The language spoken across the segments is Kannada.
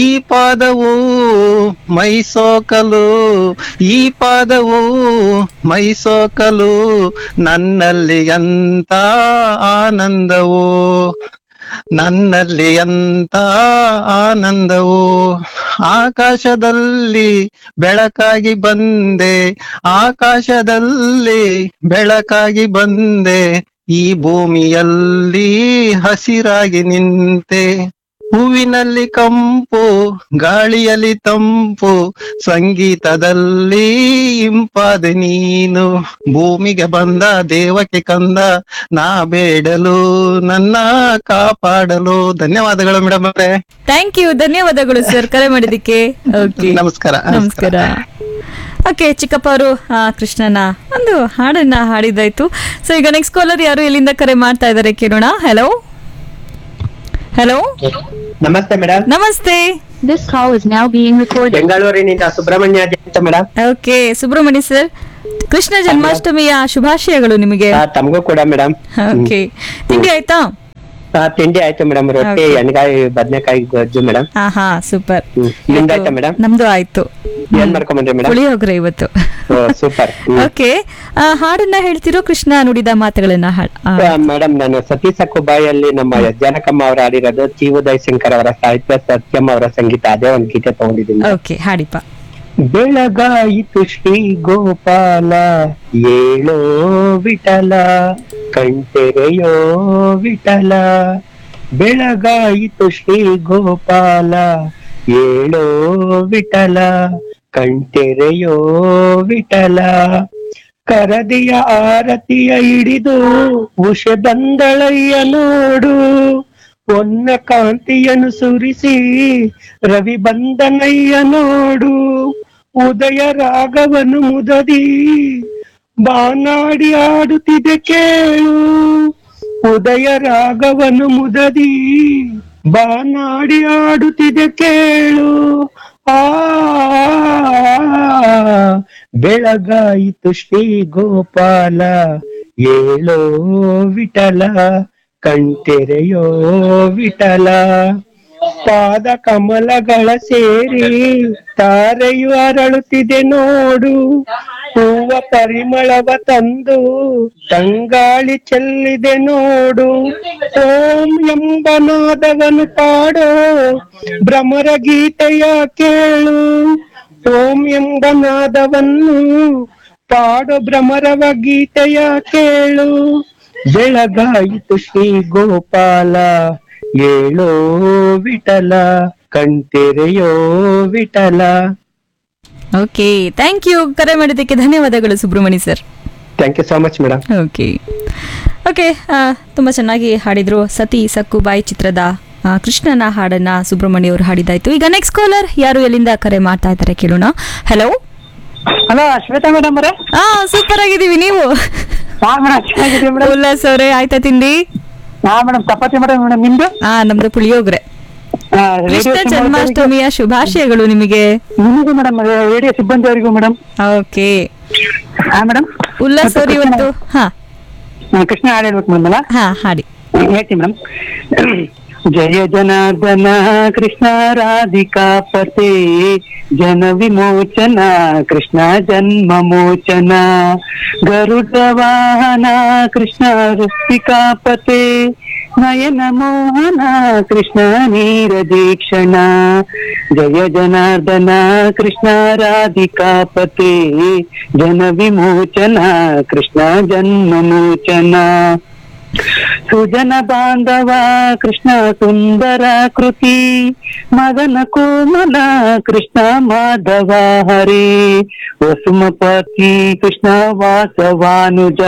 ಈ ಪಾದವು ಮೈಸೋಕಲು ಈ ಪಾದವು ಮೈಸೋಕಲು ನನ್ನಲ್ಲಿ ಎಂತ ಆನಂದವು ನನ್ನಲ್ಲಿ ಎಂತ ಆನಂದವು ಆಕಾಶದಲ್ಲಿ ಬೆಳಕಾಗಿ ಬಂದೆ ಆಕಾಶದಲ್ಲಿ ಬೆಳಕಾಗಿ ಬಂದೆ ಈ ಭೂಮಿಯಲ್ಲಿ ಹಸಿರಾಗಿ ನಿಂತೆ ಹೂವಿನಲ್ಲಿ ಕಂಪು ಗಾಳಿಯಲ್ಲಿ ತಂಪು ಸಂಗೀತದಲ್ಲಿ ಇಂಪಾದ ನೀನು ಭೂಮಿಗೆ ಬಂದ ದೇವಕ್ಕೆ ಕಂದ ನಾ ಬೇಡಲು ನನ್ನ ಕಾಪಾಡಲು ಧನ್ಯವಾದಗಳು ಮೇಡಮ್ ಅವರೇ ಥ್ಯಾಂಕ್ ಯು ಧನ್ಯವಾದಗಳು ಸರ್ ಕರೆ ಮಾಡಿದ್ದಕ್ಕೆ ಓಕೆ ನಮಸ್ಕಾರ ನಮಸ್ಕಾರ ಓಕೆ ಚಿಕ್ಕಪ್ಪ ಅವರು ಕೃಷ್ಣನ ಒಂದು ಹಾಡನ್ನ ಹಾಡಿದಾಯ್ತು ಸೊ ಈಗ ನೆಕ್ಸ್ಟ್ ಕಾಲರ್ ಯಾರು ಎಲ್ಲಿಂದ ಕರೆ ಮಾಡ್ತಾ ಇದ್ದಾರೆ ಕೇಳೋಣ ಹಲೋ ಹಲೋ ನಮಸ್ತೆ ಮೇಡಮ್ ನಮಸ್ತೆ This call is now being recorded. ಬೆಂಗಳೂರಿನಿಂದ ಸುಬ್ರಹ್ಮಣ್ಯ ಅಂತ madam okay Subrahmanya sir Krishna ಜನ್ಮಾಷ್ಟಮಿಯ ಶುಭಾಶಯಗಳು ನಿಮಗೆ ತಮಗೂ ಕೂಡ ಮೇಡಮ್ ಓಕೆ ತಿಂಡಿ ಆಯ್ತಾ ತಿಂಡಿ ಆಯ್ತು ಮೇಡಮ್ ರೊಟ್ಟಿ Okay. ಎಣ್ಗಾಯಿ ಬದ್ನೆಕಾಯಿ ಗೊಜ್ಜು ಮೇಡಮ್ ಹಾ ಹಾ ಸೂಪರ್ ಹ್ಮ್. ನಿಮ್ದಾಯ್ತಾ ಮೇಡಮ್ ನಮ್ದು ಆಯ್ತು ಏನ್ ಮಾಡ್ಕೊಂಬಂದ್ರಿ ಮೇಡಮ್ ಪುಳಿಯೋಗರೆ ಇವತ್ತು ಸೂಪರ್ ಓಕೆ ಹಾಡನ್ನ ಹೇಳ್ತಿರೋ ಕೃಷ್ಣ ನುಡಿದ ಮಾತುಗಳನ್ನ ಹಾಡ್- ಆ, ಮೇಡಮ್ ನಾನು ಸತೀಶ ಕುಬಾಯಲ್ಲಿ ನಮ್ಮ ಜಾನಕಮ್ಮ ಅವರು ಆಡಿರೋದು ಚಿ ಉದಯ್ ಶಂಕರ್ ಅವರ ಸಾಹಿತ್ಯ ಸತ್ಯಂ ಅವರ ಸಂಗೀತ ಅದೇ ಒಂದ್ ಗೀತೆ ತಗೊಂಡಿದ್ದೀನಿ ಓಕೆ ಹಾಡಿಪ್ಪ ಬೆಳಗಾಯಿತು ಶ್ರೀ ಗೋಪಾಲ ಏಳೋ ವಿಠಲ ಕಣ್ತೆರೆಯೋ ವಿಠಲ ಬೆಳಗಾಯಿತು ಶ್ರೀ ಗೋಪಾಲ ಏಳೋ ವಿಠಲ ಕಣ್ತೆರೆಯೋ ವಿಠಲ ಕರದಿಯ ಆರತಿಯ ಹಿಡಿದು ಉಷದಂದಳಯ್ಯ ನೋಡು ಹೊನ್ನ ಕಾಂತಿಯನ್ನು ಸುರಿಸಿ ರವಿ ಬಂದನಯ್ಯ ನೋಡು ಉದಯ ರಾಗವನು ಮುದದಿ ಬಾನಾಡಿ ಆಡುತ್ತಿದೆ ಕೇಳು ಉದಯ ರಾಗವನು ಮುದದಿ ಬಾನಾಡಿ ಆಡುತ್ತಿದೆ ಕೇಳು ಆ ಬೆಳಗಾಯಿತು ಶ್ರೀ ಗೋಪಾಲ ಏಳೋ ವಿಠಲ ಕಣ್ತೆರೆಯೋ ವಿಠಲ ಪಾದ ಕಮಲಗಳ ಸೇರಿ ತಾರೆಯು ಅರಳುತ್ತಿದೆ ನೋಡು ಹೂವ ಪರಿಮಳವ ತಂದು ತಂಗಾಳಿ ಚೆಲ್ಲಿದೆ ನೋಡು ಓಂ ಎಂಬ ನಾದವನು ಪಾಡೋ ಭ್ರಮರ ಗೀತೆಯ ಕೇಳು ಓಂ ಎಂಬ ನಾದವನ್ನು ಪಾಡೋ ಭ್ರಮರವ ಗೀತೆಯ ಕೇಳು ಬೆಳಗಾಯಿತು ಶ್ರೀ ಗೋಪಾಲ ಏಳೋ ವಿಠಲ ಕಣ್ತೆರೆಯೋ ವಿಠಲ ಓಕೆ ಥ್ಯಾಂಕ್ ಯು ಕರೆ ಮಾಡಿದ್ದಕ್ಕೆ ಧನ್ಯವಾದಗಳು Subrahmanya sir thank you so much madam okay okay ತುಂಬ ಚೆನ್ನಾಗಿ ಹಾಡಿದ್ರು ಸತಿ ಸಕ್ಕುಬಾಯಿ ಚಿತ್ರದ ಆ, ಕೃಷ್ಣನ ಹಾಡನ್ನ ಸುಬ್ರಹ್ಮಣ್ಯ ಅವರು ಹಾಡಿದಾಯ್ತು ಈಗ ನೆಕ್ಸ್ಟ್ ಕಾಲರ್ ಯಾರು ಎಲ್ಲಿಂದ ಕರೆ ಮಾಡ್ತಾ ಇದ್ದಾರೆ ಕೇಳೋಣ ಹಲೋ ಹಲೋ ಶ್ವೇತಾ ಮೇಡಮ್ ಅವರೇ ಹಾ ಸೂಪರ್ ಆಗಿದ್ದೀವಿ ನೀವು ಹಾ ಮೇಡಮ್ ಚೆನ್ನಾಗಿದೆ ಮೇಡಮ್ ಉಲ್ಲಾಸ್ ಅವರೇ ಆಯ್ತಾ ತಿಂಡಿ ಹಾ ಮೇಡಮ್ ಚಪಾತಿ ಮೇಡಮ್ ಮೇಡಮ್ ನಿಮ್ದು ಹಾ ನಮ್ದು ಪುಳಿಯೋಗ್ರೆ ಆ, ಕೃಷ್ಣ ರೇಡಿಯೋ ಸಿಬ್ಬಂದಿ ಜನ್ಮಾಷ್ಟಮಿಯ ಶುಭಾಶಯಗಳು ನಿಮಗೆ ನಿಮಗೂ ಮೇಡಮ್ ರೇಡಿಯೋ ಸಿಬ್ಬಂದಿ ಅವರಿಗೂ ಮೇಡಮ್ ಓಕೆ ಹಾ ಮೇಡಮ್ ಉಲ್ಲಾಸ್ ಅವರು ಇವತ್ತು ಹಾ ಕೃಷ್ಣ ಹಾಡು ಹೇಳ್ಬೇಕು ಮೇಡಮ್ ಅಲ್ಲ ಹಾ ಹಾಡಿ ಹೇಳ್ತೀನಿ ಮೇಡಮ್ ಜಯ ಜನಾರ್ದನ ಕೃಷ್ಣ ರಾಧಿಕಾ ಪತೆ ಜನ ವಿಮೋಚನ ಕೃಷ್ಣ ಜನ್ಮ ಮೋಚನ ಗರುಡ ವಾಹನ ಕೃಷ್ಣ ಋಷಿಕಾಪತೆ ನಯನ ಮೋಹನ ಕೃಷ್ಣ ನೀರ ದೀಕ್ಷಣ ಜಯ ಜನಾರ್ದನ ಕೃಷ್ಣ ರಾಧಿಕಾ ಪತೆ ಜನ ವಿಮೋಚನ ಕೃಷ್ಣ ಜನ್ಮ ಮೋಚನ ಸುಜನ ಬಾಂಧವ ಕೃಷ್ಣ ಸುಂದರ ಕೃತಿ ಮದನ ಕೋಮಲ ಕೃಷ್ಣ ಮಾಧವ ಹರಿ ವಸುಮಪತಿ ಕೃಷ್ಣ ವಾಸವಾನುಜ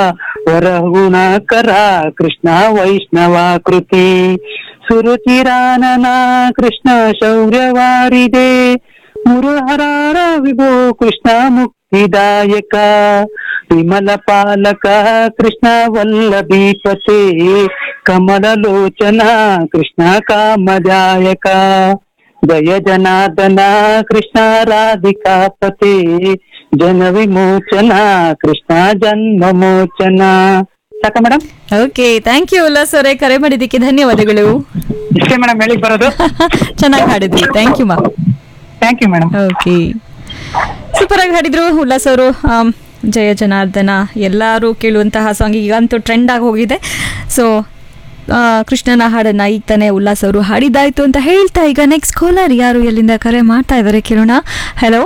ವರಗುಣಕರ ಕೃಷ್ಣ ವೈಷ್ಣವ ಕೃತಿ ಸುರುಚಿರಾನನ ಕೃಷ್ಣ ಶೌರ್ಯವಾರಿದೆ ಮುರುಹರಾರ ವಿಭೋ ಕೃಷ್ಣ ಮುಕ್ತಿದಾಯಕ ವಿಮಲ ಪಾಲಕ ಕೃಷ್ಣ ವಲ್ಲಭೀಪತೆ ಕಮಲಲೋಚನ ಕೃಷ್ಣ ಕಾಮದಾಯಕ ಜಯ ಜನಾರ್ದನ ಕೃಷ್ಣ ರಾಧಿಕಾ ಪತೆ ಜನ ವಿಮೋಚನ ಕೃಷ್ಣ ಜನ್ಮ ಮೋಚನ ಸಾಕ madam okay thank you Ullas ಅವರೇ ಕರೆ ಮಾಡಿದ್ದಕ್ಕೆ ಧನ್ಯವಾದಗಳು ಇಷ್ಟೇ ಮೇಡಮ್ ಹೇಳಿಕ್ ಬರೋದು ಚೆನ್ನಾಗಿ ಹಾಡಿದ್ರಿ ಥ್ಯಾಂಕ್ ಯು ಮಾ thank you madam okay super ಆಗಿ ಹಾಡಿದ್ರು ಉಲ್ಲಾಸ್ ಅವರು ಆಮ್, ಜಯ ಜನಾರ್ದನ ಎಲ್ಲರೂ ಕೇಳುವಂತಹ ಸಾಂಗ್ ಈಗಂತೂ ಟ್ರೆಂಡ್ ಆಗಿ ಹೋಗಿದೆ ಸೊ ಕೃಷ್ಣನ ಹಾಡನ್ನ ಈಗ ತಾನೇ ಉಲ್ಲಾಸ್ ಅವರು ಹಾಡಿದ್ದಾಯ್ತು ಅಂತ ಹೇಳ್ತಾ ಈಗ ನೆಕ್ಸ್ಟ್ ಕಾಲರ್ ಯಾರು ಎಲ್ಲಿಂದ ಕರೆ ಮಾಡ್ತಾ ಇದ್ದಾರೆ ಕೇಳೋಣ ಹಲೋ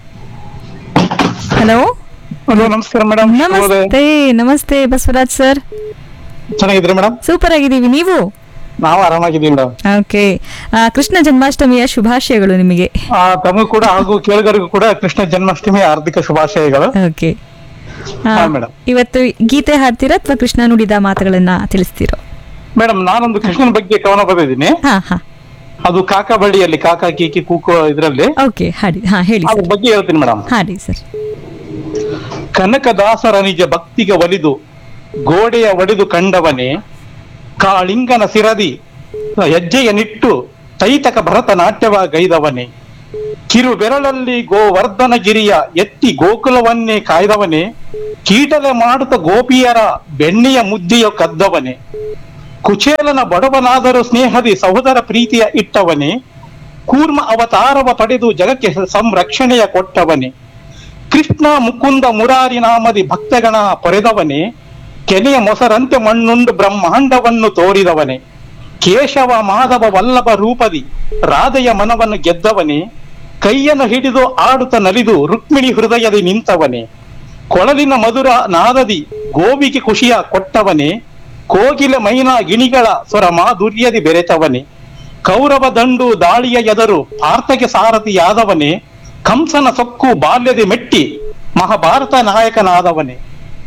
ಹಲೋ ಹಲೋ ನಮಸ್ಕಾರ ಮೇಡಮ್ ನಮಸ್ತೆ ನಮಸ್ತೆ ಬಸವರಾಜ್ ಸರ್ ಚೆನ್ನಾಗಿದ್ರಿ ಮೇಡಮ್ ಸೂಪರ್ ಆಗಿದ್ದೀವಿ ನೀವು ನಾವು ಆರಾಮಾಗಿದ್ದೀವಿ ಮೇಡಮ್ ಓಕೆ ಕೃಷ್ಣ ಜನ್ಮಾಷ್ಟಮಿಯ ಶುಭಾಶಯಗಳು ನಿಮಗೆ ತಮಗೂ ಕೂಡ ಹಾಗೂ ಕೇಳುಗರಿಗೂ ಕೂಡ ಕೃಷ್ಣ ಜನ್ಮಾಷ್ಟಮಿ ಹಾರ್ದಿಕ ಶುಭಾಶಯಗಳು ಓಕೆ ಹಾ, madam. ಇವತ್ತು ಗೀತೆ ಹಾಡ್ತೀರಾ ಅಥವಾ ಕೃಷ್ಣ ನುಡಿದ ಮಾತುಗಳನ್ನ ತಿಳಿಸ್ತೀರೋ ಮೇಡಮ್ ನಾನೊಂದು ಕೃಷ್ಣನ ಬಗ್ಗೆ ಕವನ ಬರೆದಿದ್ದೀನಿ ಹಾ ಹಾ ಅದು ಕಾಕ ಬಳ್ಳಿಯಲ್ಲಿ ಕಾಕ ಕೀಕಿ ಕೂಕು ಇದರಲ್ಲಿ ಓಕೆ ಹಾಡಿ ಹಾ ಹೇಳಿ ಅದ್ರ ಸರ್ ಬಗ್ಗೆ ಹೇಳ್ತೀನಿ ಮೇಡಮ್ ಹಾಡಿ ಸರ್ ಕನಕದಾಸರ ನಿಜ ಭಕ್ತಿಗೆ ಒಲಿದು ಗೋಡೆಯ ಒಡೆದು ಕಂಡವನೇ ಕಾಳಿಂಗನ ಸಿರದಿ ಹೆಜ್ಜೆಯ ನಿಟ್ಟು ತೈತಕ ಭರತನಾಟ್ಯವ ಗೈದವನೇ ಕಿರು ಬೆರಳಲ್ಲಿ ಗೋವರ್ಧನಗಿರಿಯ ಎತ್ತಿ ಗೋಕುಲವನ್ನೇ ಕಾಯ್ದವನೇ ಕೀಟಲೆ ಮಾಡುತ್ತ ಗೋಪಿಯರ ಬೆಣ್ಣೆಯ ಮುದ್ದೆಯ ಕದ್ದವನೇ ಕುಚೇಲನ ಬಡವನಾದರೂ ಸ್ನೇಹದಿ ಸಹೋದರ ಪ್ರೀತಿಯ ಇಟ್ಟವನೇ ಕೂರ್ಮ ಅವತಾರವ ಪಡೆದು ಜಗಕ್ಕೆ ಸಂರಕ್ಷಣೆಯ ಕೊಟ್ಟವನೇ ಕೃಷ್ಣ ಮುಕುಂದ ಮುರಾರಿ ನಾಮದಿ ಭಕ್ತಗಣ ಪೊರೆದವನೇ ಕೆನೆಯ ಮೊಸರಂತೆ ಮಣ್ಣುಂಡು ಬ್ರಹ್ಮಾಂಡವನ್ನು ತೋರಿದವನೇ ಕೇಶವ ಮಾಧವ ವಲ್ಲಭ ರೂಪದಿ ರಾಧೆಯ ಮನವನ್ನು ಗೆದ್ದವನೇ ಕೈಯನ್ನು ಹಿಡಿದು ಆಡುತ್ತ ನಲಿದು ರುಕ್ಮಿಣಿ ಹೃದಯದಿ ನಿಂತವನೇ ಕೊಳಲಿನ ಮಧುರ ನಾದದಿ ಗೋವಿಗೆ ಖುಷಿಯ ಕೊಟ್ಟವನೇ ಕೋಗಿಲ ಮೈನ ಗಿಣಿಗಳ ಸ್ವರ ಮಾಧುರ್ಯದಿ ಬೆರೆತವನೇ ಕೌರವ ದಂಡು ದಾಳಿಯ ಎದರು ಪಾರ್ಥಗೆ ಸಾರಥಿಯಾದವನೇ ಕಂಸನ ಸೊಕ್ಕು ಬಾಲ್ಯದಿ ಮೆಟ್ಟಿ ಮಹಾಭಾರತ ನಾಯಕನಾದವನೇ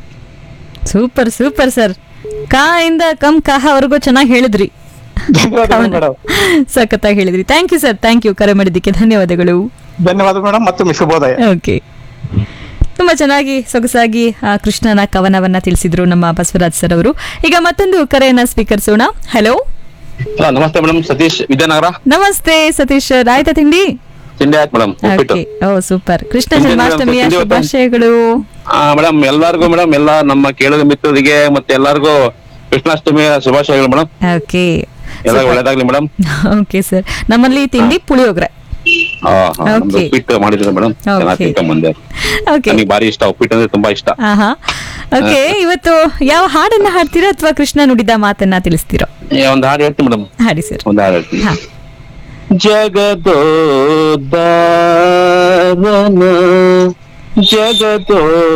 ಸೂಪರ್ ಸೂಪರ್ ಸರ್ ಕಾ ಇಂದ ಕಮ್ ಕಾಹವರೆಗೂ ಚೆನ್ನಾಗಿ ಹೇಳಿದ್ರಿ ಧನ್ಯವಾದಗಳು ಮೇಡಮ್ ಸಖತ್ತಾಗಿ ಹೇಳಿದ್ರಿ thank you sir thank you ಕರೆ ಮಾಡಿದ್ದಕ್ಕೆ ಧನ್ಯವಾದಗಳು ಧನ್ಯವಾದ ಮೇಡಮ್ ಮತ್ತೊಮ್ಮೆ ಶುಭೋದಯ ಓಕೆ ತುಂಬಾ ಚೆನ್ನಾಗಿ ಸೊಗಸಾಗಿ ಆ, ಕೃಷ್ಣನ ಕವನವನ್ನ ತಿಳಿಸಿದ್ರು ನಮ್ಮ ಬಸವರಾಜ್ ಸರ್ ಅವರು ಈಗ ಮತ್ತೊಂದು ಕರೆಯನ್ನ ಸ್ವೀಕರಿಸೋಣ ಹಲೋ ಹಾ, ನಮಸ್ತೆ ಮೇಡಮ್ ಸತೀಶ್ ವಿದ್ಯಾನಗರ ನಮಸ್ತೆ ಸತೀಶ್ ಸರ್ ಆಯ್ತಾ ತಿಂಡಿ ತಿಂಡಿ ಆಯ್ತು ಮೇಡಮ್ ಉಪ್ಪಿಟ್ಟು ಓಕೆ ಓ ಸೂಪರ್ ಕೃಷ್ಣ ತಿಂಡಿ ಜನ್ಮಾಷ್ಟಮಿಯ ತಿಂಡಿ ಇವತ್ತು? ಶುಭಾಶಯಗಳು ಮೇಡಮ್ ಎಲ್ಲಾರ್ಗು ಮೇಡಮ್ ಎಲ್ಲ ನಮ್ಮ ಕೇಳುಗ ಮಿತ್ರರಿಗೆ ಮತ್ತೆ ಎಲ್ಲಾರ್ಗು ಕೃಷ್ಣಾಷ್ಟಮಿಯ ಶುಭಾಶಯಗಳು ಮೇಡಮ್ ಓಕೆ ಎಲ್ಲ ಒಳ್ಳೇದಾಗ್ಲಿ ಮೇಡಮ್ ಓಕೆ ಸರ್ ನಮ್ಮಲ್ಲಿ ತಿಂಡಿ ಪುಳಿಯೋಗ್ರೆ Okay. ಉಪ್ಪಿಟ್ಟು ಮಾಡಿದ್ರು ಮೇಡಮ್ ಚೆನ್ನಾಗಿ Okay. ತಿನ್ಕೊಂಡ್ ಬಂದೆ ಓಕೆ ನನಗೆ ಭಾರಿ ಇಷ್ಟ ಉಪ್ಪಿಟ್ಟು ಅಂದ್ರೆ ತುಂಬಾ ಇಷ್ಟ ಆಹಾ ಓಕೆ ಇವತ್ತು ಯಾವ ಹಾಡನ್ನ ಹಾಡ್ತೀರಾ ಅಥವಾ ಕೃಷ್ಣ ನುಡಿದ ಮಾತನ್ನ ತಿಳಿಸ್ತೀರೋ ಏ, ಒಂದ್ ಹಾಡು ಹೇಳ್ತೀನಿ ಮೇಡಮ್ ಹಾಡಿ ಸರ್ ಒಂದ್ ಹಾಡು ಹೇಳ್ತೀನಿ ಹಾ ಜಗದೋದ್ಧಾರನ ಜಗದೋ